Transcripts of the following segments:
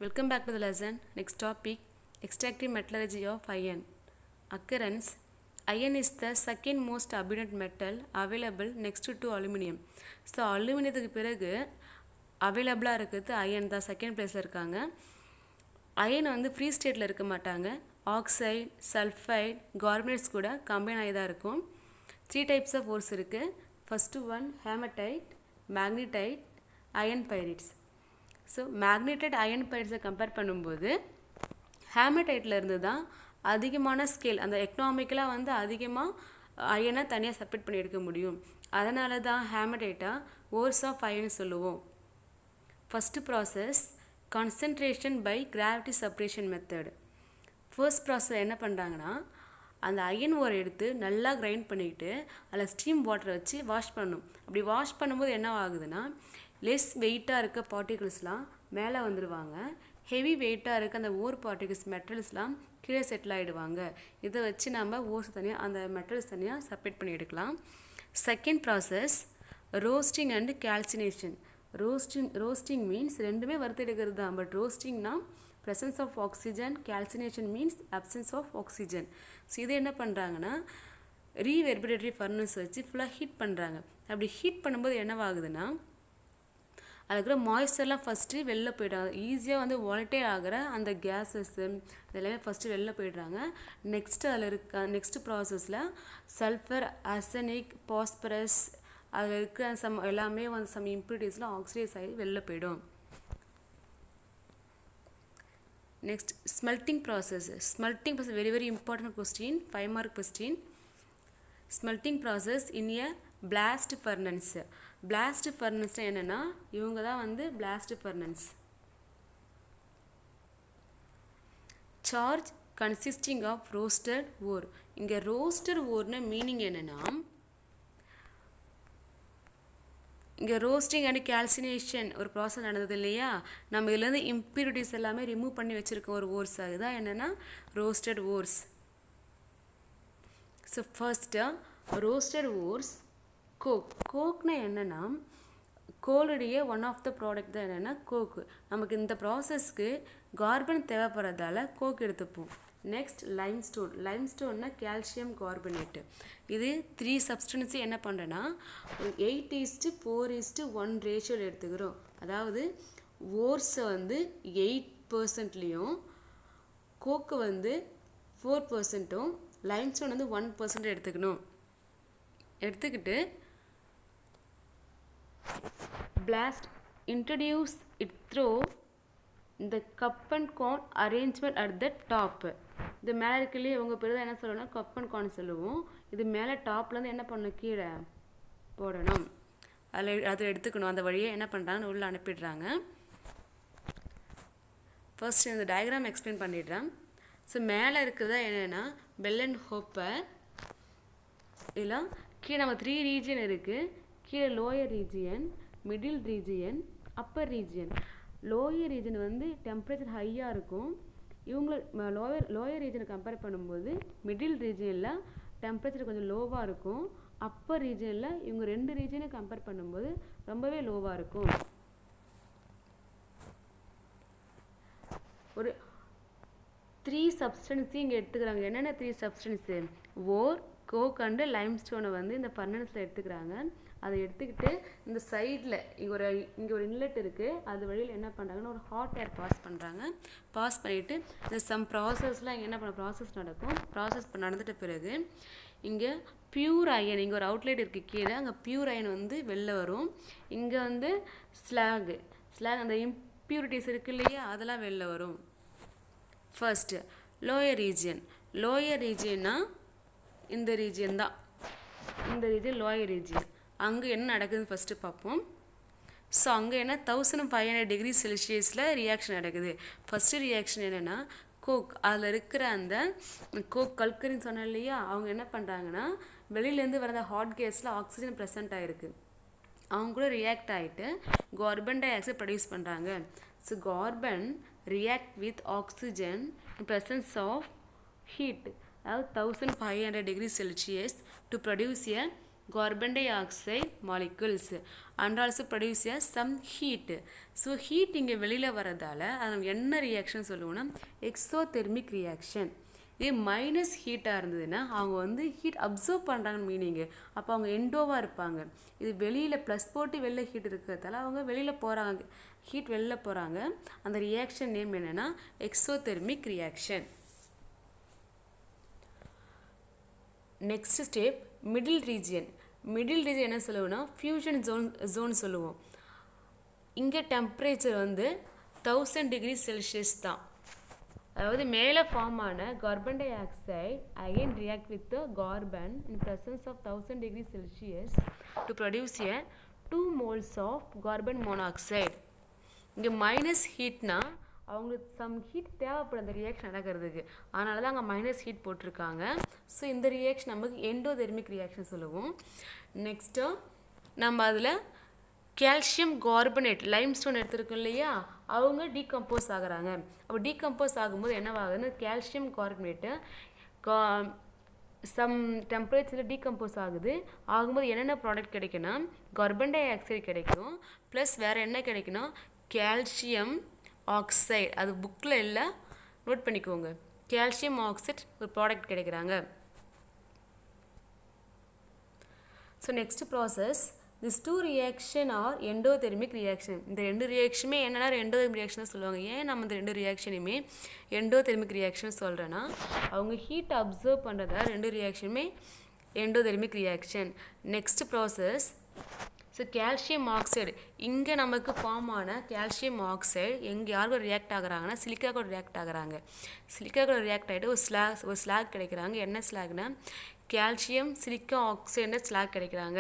Welcome back to the lesson. Next topic extractive metallurgy of iron. Occurrence Iron is the second most abundant metal available next to aluminum. So அலுமினியத்துக்கு பிறகு அவைலபிளாக இருக்கிறது iron தான் second பிளேஸில் இருக்காங்க iron வந்து free ஸ்டேட்டில் இருக்க மாட்டாங்க ஆக்சைடு சல்ஃபைட் கார்பனேட்ஸ் கூட கம்பைன் ஆகி தான் இருக்கும் த்ரீ டைப்ஸ் ஆஃப் ஓர்ஸ் இருக்குது first one haematite magnetite iron pyrites so magnetite iron பைரிட்ஸை கம்பேர் பண்ணும்போது ஹேமடைட்டில் இருந்து தான் அதிகமான ஸ்கேல் அந்த எக்கனாமிக்கலாக வந்து அதிகமாக அயனை தனியாக செப்பரேட் பண்ணி எடுக்க முடியும் அதனால தான் ஹேமடைட்டாக ஓர்ஸ் ஆஃப் அயன் சொல்லுவோம் first process concentration by gravity separation method first process என்ன பண்ணுறாங்கன்னா அந்த அயன் ஓரை எடுத்து நல்லா கிரைண்ட் பண்ணிக்கிட்டு அதில் ஸ்டீம் வாட்டரை வச்சு வாஷ் பண்ணணும் அப்படி வாஷ் பண்ணும்போது என்ன ஆகுதுன்னா லெஸ் வெயிட்டாக இருக்க பார்ட்டிகிள்ஸ்லாம் மேலே வந்துடுவாங்க ஹெவி வெயிட்டாக இருக்க அந்த ஓர் பார்ட்டிகிள்ஸ் மெட்டல்ஸ்லாம் கீழே செட்டில் ஆகிடுவாங்க இதை வச்சு நம்ம ஓர்ஸ் தனியாக அந்த மெட்டல்ஸ் தனியாக செப்பரேட் பண்ணி எடுக்கலாம் second process roasting and calcination roasting roasting means ரெண்டுமே வறுத்து எடுக்கிறது தான் பட் ரோஸ்டிங்னா presence of oxygen calcination means absence of oxygen so இது என்ன பண்ணுறாங்கன்னா ரீவெர்பிரேட்டரி ஃபர்னஸ் வச்சு ஃபுல்லாக ஹீட் பண்ணுறாங்க அப்படி ஹீட் பண்ணும்போது என்னவாகுதுன்னா அதில் இருக்கிற மாய்ஸ்சர்லாம் ஃபஸ்ட்டு வெளில போயிடுறாங்க ஈஸியாக வந்து வாலட்டே ஆகிற அந்த கேஸஸ்ஸு இதெல்லாமே ஃபஸ்ட்டு வெளில போயிடுறாங்க நெக்ஸ்ட்டு அதில் இருக்க நெக்ஸ்ட் ப்ராசஸில் சல்ஃபர் அசனிக் பாஸ்பரஸ் அதில் இருக்கிற சம் எல்லாமே வந்து சம் இம்ப்யூரிட்டிஸ்லாம் ஆக்சிடைஸ் ஆகி வெளில போயிடும் next smelting process smelting process very very important question five mark question smelting process in a blast furnace blast ஃபர்னன்ஸ்னால் என்னென்னா இவங்க தான் வந்து blast furnace charge consisting of roasted ore இங்கே ரோஸ்டர் ஓர்னு மீனிங் என்னென்னா இங்கே ரோஸ்டிங் அண்ட் கால்சினேஷன் ஒரு ப்ராசஸ் நடந்தது இல்லையா நம்ம இதுலேருந்து இம்ப்யூரிட்டிஸ் எல்லாமே ரிமூவ் பண்ணி வச்சுருக்கோம் ஒரு ஓர்ஸ் அதுதான் என்னென்னா roasted ores so first roasted ores coke கோக்னா என்னென்னா கோலுடைய ஒன் ஆஃப் த ப்ராடக்ட் தான் என்னென்னா கோக்கு நமக்கு இந்த ப்ராசஸ்க்கு கார்பன் தேவைப்படுறதால கோக் எடுத்துப்போம் நெக்ஸ்ட் லைம் ஸ்டோன் லைம் ஸ்டோன்னா கால்சியம் கார்பனேட்டு இது த்ரீ சப்ஸ்டன்ஸு என்ன பண்ணுறேன்னா eight is to four is to one ரேஷியோவில் எடுத்துக்கிறோம் அதாவது ஓர்ஸை வந்து எயிட் பர்சன்ட்லேயும் கோக்கு வந்து ஃபோர் பர்சன்ட்டும் லைம் ஸ்டோன் வந்து ஒன் பர்சன்ட் எடுத்துக்கணும் எடுத்துக்கிட்டு blast introduce it through the cup and cone arrangement at the top இது மேலே இருக்கலையே இவங்க பேர் தான் என்ன சொல்லணும்னா கப் அண்ட் கான் சொல்லுவோம் இது மேலே டாப்லேருந்து என்ன பண்ணணும் கீழே போடணும் அதில் அதை எடுத்துக்கணும் அந்த வழியை என்ன பண்ணுறாங்கன்னு உள்ளே அனுப்பிடுறாங்க ஃபர்ஸ்ட் இந்த டயக்ராம் எக்ஸ்பிளைன் பண்ணிடுறேன் ஸோ மேலே இருக்கிறதா என்னென்னா பெல் அண்ட் ஹோப்பர் இதெல்லாம் கீழே நம்ம த்ரீ ரீஜியன் இருக்குது கீழே lower region middle region upper region lower region வந்து டெம்பரேச்சர் ஹையாக இருக்கும் இவங்கள லோயர் லோயர் ரீஜனை கம்பேர் பண்ணும்போது மிடில் ரீஜியனில் டெம்பரேச்சர் கொஞ்சம் லோவாக இருக்கும் அப்பர் ரீஜனில் இவங்க ரெண்டு ரீஜனை கம்பேர் பண்ணும்போது ரொம்பவே லோவாக இருக்கும் ஒரு த்ரீ சப்ஸ்டன்ஸையும் இங்கே எடுத்துக்கிறாங்க என்னென்ன three substance ore coke and lime ஸ்டோனை வந்து இந்த ஃபர்னஸில் எடுத்துக்கிறாங்க அதை எடுத்துக்கிட்டு இந்த சைடில் இங்கே ஒரு இங்கே ஒரு இன்லெட் இருக்குது அது வழியில் என்ன பண்ணுறாங்கன்னா ஒரு ஹாட் ஏர் பாஸ் பண்ணுறாங்க பாஸ் பண்ணிவிட்டு இந்த சம் ப்ராசஸ்லாம் இங்கே என்ன பண்ண ப்ராசஸ் நடக்கும் ப்ராசஸ் நடந்துட்ட பிறகு இங்கே பியூர் அயன் இங்கே ஒரு அவுட்லெட் இருக்குது கீழே அங்கே பியூர் அயன் வந்து வெளில வரும் இங்கே வந்து ஸ்லாகு ஸ்லாக் அந்த இம்ப்யூரிட்டிஸ் இருக்கு இல்லையா அதெல்லாம் வெளில வரும் ஃபர்ஸ்ட்டு லோயர் ரீஜியன் லோயர் ரீஜியன்னா இந்த ரீஜியன் தான் இந்த ரீஜியன் லோயர் ரீஜியன் அங்கே என்ன நடக்குதுன்னு ஃபஸ்ட்டு பார்ப்போம் ஸோ அங்கே என்ன தௌசண்ட் ஃபைவ் ஹண்ட்ரட் டிகிரி செல்சியஸில் ரியாக்ஷன் நடக்குது ஃபஸ்ட்டு ரியாக்ஷன் என்னென்னா கோக் அதில் இருக்கிற அந்த கோக் கல்கரின்னு சொன்னேன் இல்லையா அவங்க என்ன பண்ணுறாங்கன்னா வெளியிலேருந்து வர அந்த ஹாட் கேஸில் ஆக்சிஜன் ப்ரெசென்ட் ஆகிருக்கு அவங்க கூட ரியாக்ட் ஆகிட்டு கார்பன் டை ஆக்சைடு ப்ரொடியூஸ் பண்ணுறாங்க so carbon react with oxygen in presence of heat அதாவது thousand five hundred degree Celsius to produce a carbon dioxide molecules and also produce a some heat so heat இங்கே வெளியில் வரதால அது நம்ம என்ன reaction சொல்லுவோம்னா exothermic reaction இதே minus ஹீட்டாக இருந்ததுன்னா அவங்க வந்து ஹீட் அப்சர்வ் பண்ணுறாங்கன்னு மீனிங்கு அப்போ அவங்க எண்டோவாக இருப்பாங்க இது வெளியில் ப்ளஸ் போட்டு வெளில ஹீட் இருக்கிறதால அவங்க வெளியில் போகிறாங்க ஹீட் வெளில போகிறாங்க அந்த ரியாக்ஷன் நேம் என்னென்னா exothermic reaction next step middle region middle region என்ன சொல்லுவோம்னா ஃபியூஷன் ஜோன் ஜோன் சொல்லுவோம் இங்கே டெம்பரேச்சர் வந்து தௌசண்ட் டிகிரி செல்சியஸ் தான் அதாவது மேலே ஃபார்ம் ஆன carbon dioxide again react with carbon in presence of thousand degree Celsius to produce a two moles of carbon monoxide இங்கே மைனஸ் ஹீட்னா அவங்களுக்கு சம் ஹீட் தேவைப்படும் அந்த ரியாக்ஷன் நடக்கிறதுக்கு அதனால தான் அங்கே மைனஸ் ஹீட் போட்டிருக்காங்க ஸோ இந்த ரியாக்ஷன் நமக்கு எண்டோதெர்மிக் ரியாக்ஷன் சொல்லுவோம் நெக்ஸ்ட்டு நம்ம அதில் கால்சியம் கார்பனேட் லைம் ஸ்டோன் எடுத்துருக்கோம் இல்லையா அவங்க டீகம்போஸ் ஆகுறாங்க அப்போ டீகம்போஸ் ஆகும்போது என்னவாகுதுன்னு கால்சியம் கார்பனேட்டு கா சம் டெம்பரேச்சரில் டீகம்போஸ் ஆகுது ஆகும்போது என்னென்ன ப்ராடக்ட் கிடைக்குன்னா கார்பன் டை ஆக்சைடு கிடைக்கும் ப்ளஸ் வேறு என்ன கிடைக்குன்னா கால்சியம் ஆக்சைடு அது புக்கில் இல்லை நோட் பண்ணிக்கோங்க கால்சியம் ஆக்சைடு ஒரு ப்ராடக்ட் கிடைக்கிறாங்க so next process this two reaction are endothermic reaction இந்த ரெண்டு ரியாக்ஷனுமே என்னென்னா எண்டோதெர்மிக் ரியாக்ஷன் சொல்லுவாங்க ஏன் நம்ம இந்த ரெண்டு ரியாக்ஷனுமே எண்டோதெர்மிக் ரியாக்ஷன் சொல்கிறேன்னா அவங்க ஹீட் அப்சர்வ் பண்ணுறதா ரெண்டு ரியாக்ஷனுமே endothermic reaction next process so calcium oxide இங்கே நமக்கு ஃபார்ம் ஆன கால்சியம் ஆக்சைடு எங்கே யார் கூட ரியாக்ட் ஆகுறாங்கன்னா சிலிக்கா கூட ரியாக்ட் ஆகுறாங்க சிலிக்கா கூட ரியாக்ட் ஆகிட்டு ஒரு ஸ்லாக் ஒரு ஸ்லாக் கிடைக்கிறாங்க என்ன ஸ்லாக்னா கால்சியம் சிலிக்கா ஆக்சைடுன்ற ஸ்லாக் கிடைக்கிறாங்க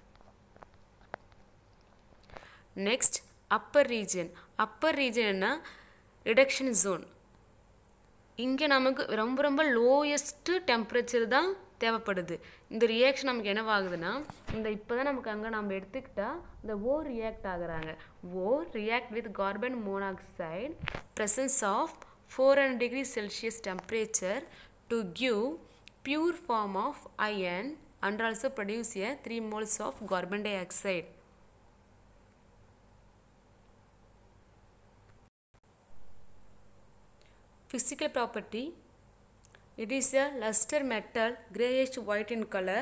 நெக்ஸ்ட் அப்பர் ரீஜன் அப்பர் ரீஜன்னா ரிடக்ஷன் ஜோன் இங்கே நமக்கு ரொம்ப ரொம்ப லோயஸ்ட்டு டெம்பரேச்சர் தான் தேவைப்படுது இந்த ரியாக்ஷன் நமக்கு என்னவாகுதுன்னா இந்த இப்போ தான் நமக்கு அங்கே நம்ம எடுத்துக்கிட்டா இந்த ஓ ரியாக்ட் ஆகுறாங்க ore react with carbon monoxide presence of four hundred degree Celsius temperature to give pure form of iron and also produce a three moles of carbon dioxide physical property it is a luster metal grayish white in color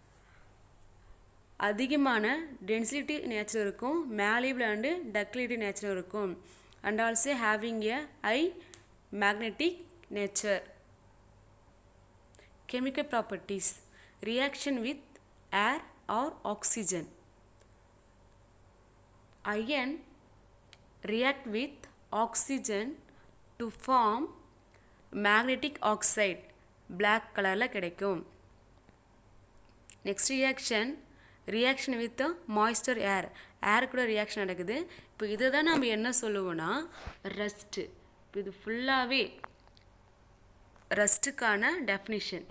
அதிகமான density nature இருக்கும் malleable and ductility nature இருக்கும் and also having a I magnetic nature chemical properties reaction with air or oxygen iron react with oxygen to form magnetic oxide black கலரில் கிடைக்கும் next reaction reaction with moisture air air கூட reaction நடக்குது இப்போ இதை தான் நம்ம என்ன சொல்லுவோம்னா ரஸ்ட்டு இப்போ இது ஃபுல்லாகவே ரஸ்ட்டுக்கான டெஃபினிஷன்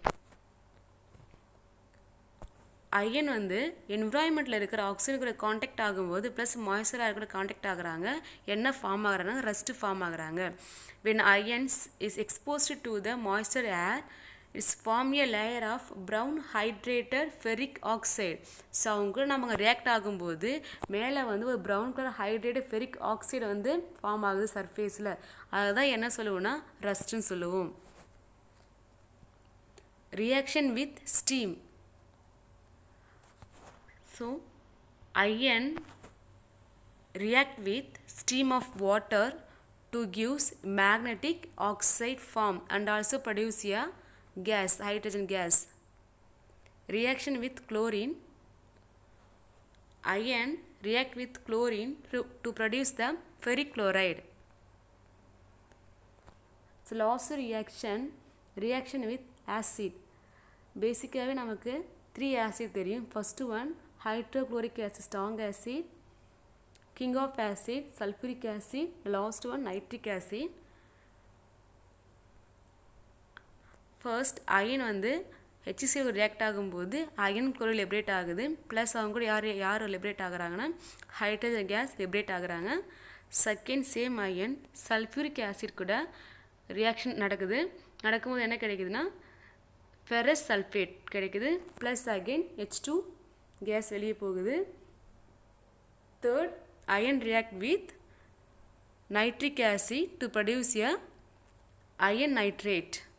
அயன் வந்து என்விரான்மெண்ட்டில் இருக்கிற ஆக்சிஜன் கூட காண்டாக்ட் ஆகும்போது ப்ளஸ் மாய்ஸ்சர் ஏர் கூட காண்டாக்ட் ஆகுறாங்க என்ன ஃபார்ம் ஆகுறாங்க ரஸ்ட்டு ஃபார்ம் ஆகுறாங்க when irons is exposed to the moisture air it's form a layer of brown hydrated ferric oxide so அவங்க கூட நம்ம ரியாக்ட் ஆகும்போது மேலே வந்து ஒரு brown colour hydrated ferric oxide வந்து ஃபார்ம் ஆகுது சர்ஃபேஸில் அதுதான் என்ன சொல்லுவோம்னா ரஸ்ட்டுன்னு சொல்லுவோம் reaction with steam so iron react with stream of water to gives magnetic oxide form and also produce a gas hydrogen gas reaction with chlorine iron react with chlorine to, to produce the ferric chloride so last reaction reaction with acid பேசிக்காகவே நமக்கு three acid தெரியும் first one hydrochloric acid strong acid king of acid sulphuric acid last one nitric acid first iron வந்து ஹெச்சிசி react ஆகும்போது iron குரல் liberate ஆகுது plus அவங்க கூட யார் யார் லிபரேட் ஆகுறாங்கன்னா ஹைட்ரஜன் கேஸ் லிபரேட் ஆகுறாங்க second same iron sulphuric acid கூட ரியாக்ஷன் நடக்குது நடக்கும்போது என்ன கிடைக்குதுன்னா ஃபெரஸ் சல்ஃபேட் கிடைக்குது plus again H two gas வெளியே போகுது third iron react with nitric acid to produce a iron nitrate